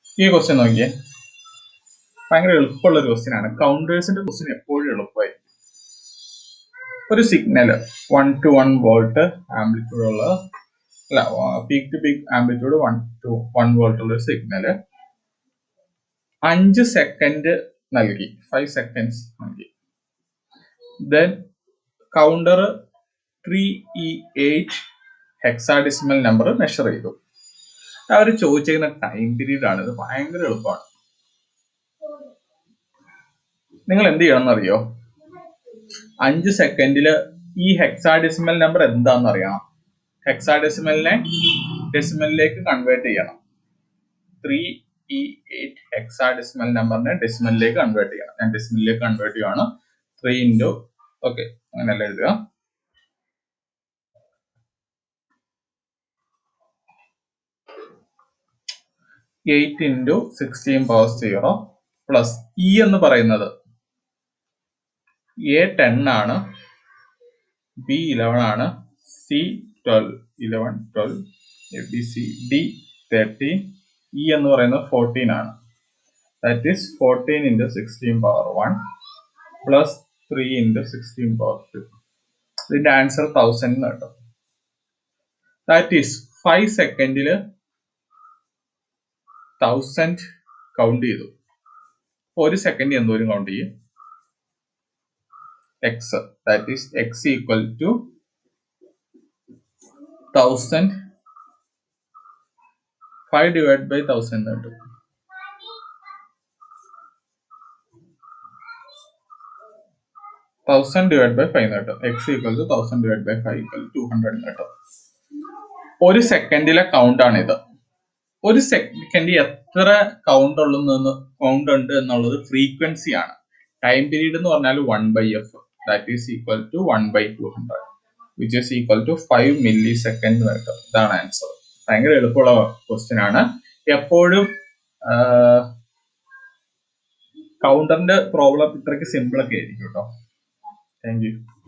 ഈ ക്വസ്റ്റ്യൻ നോക്കിയേ ഭയങ്കര എളുപ്പമുള്ള ഒരു ക്വസ്റ്റ്യൻ ആണ് കൗണ്ടേഴ്സിന്റെ ക്വസ്റ്റ്യൻ എപ്പോഴും എളുപ്പമായി ഒരു signal one two one volt amplitude ഉള്ള അല്ല peak to peak amplitude one two one volt ഉള്ള ഒരു സിഗ്നല് അഞ്ച് സെക്കൻഡ് നൽകി ഫൈവ് സെക്കൻഡ്സ് നൽകി then counter three E eight hexadecimal number measure ചെയ്തു അവർ ചോദിച്ചിരിക്കുന്ന ടൈം പീരീഡ് ആണ് ഇത് ഭയങ്കര എളുപ്പമാണ് നിങ്ങൾ എന്ത് ചെയ്യണം എന്നറിയോ അഞ്ച് സെക്കൻഡില് ഈ ഹെക്സാഡെസിമൽ നമ്പർ എന്താണെന്ന് അറിയണം ഹെക്സാഡെസിമലിനെ ഡെസിമലിലേക്ക് കൺവേർട്ട് ചെയ്യണം ത്രീ ഇ എയ്റ്റ് ഹെക്സാഡെസിമൽ നമ്പറിനെ ഡെസിമലിലേക്ക് കൺവേർട്ട് ചെയ്യണം ഞാൻ ഡെസിമലിലേക്ക് കൺവേർട്ട് ചെയ്യുകയാണ് ത്രീ ഇൻറ്റു ഓക്കെ അങ്ങനെയല്ല എഴുതുക eight into sixteen power zero plus E എന്ന് പറയുന്നത് എ ടെൻ ആണ് ബി ഇലവൻ ആണ് C twelve eleven twelve A B C D thirteen E എന്ന് പറയുന്നത് ഫോർട്ടീൻ ആണ് that is fourteen into sixteen power one plus three into sixteen power two ഇതിന്റെ answer thousand കിട്ടും that is five സെക്കൻഡില് thousand count ചെയ്തു ഒരു second എന്തോരം count ചെയ്യും X that is X equal to thousand five divide by thousand കിട്ടും thousand divide by five കിട്ടും X equal to thousand divide by five equal to hundred കിട്ടും ഒരു സെക്കൻഡിലെ count ആണ് ഇത് ഒരു സെക്കൻഡ് എത്ര കൗണ്ട് ഉള്ളതെന്ന് കൗണ്ട് ഉണ്ട് എന്നുള്ളത് ഫ്രീക്വൻസി ആണ് ടൈം പീരീഡ് എന്ന് പറഞ്ഞാൽ one by F that is equal to one by two hundred which is equal to five millisecond കിട്ടും ഇതാണ് ആൻസർ ഭയങ്കര എളുപ്പമുള്ള ക്വസ്റ്റ്യൻ ആണ് എപ്പോഴും കൗണ്ടറിന്റെ പ്രോബ്ലം ഇത്രയ്ക്ക് സിമ്പിൾ ഒക്കെ ആയിരിക്കും കേട്ടോ താങ്ക് യു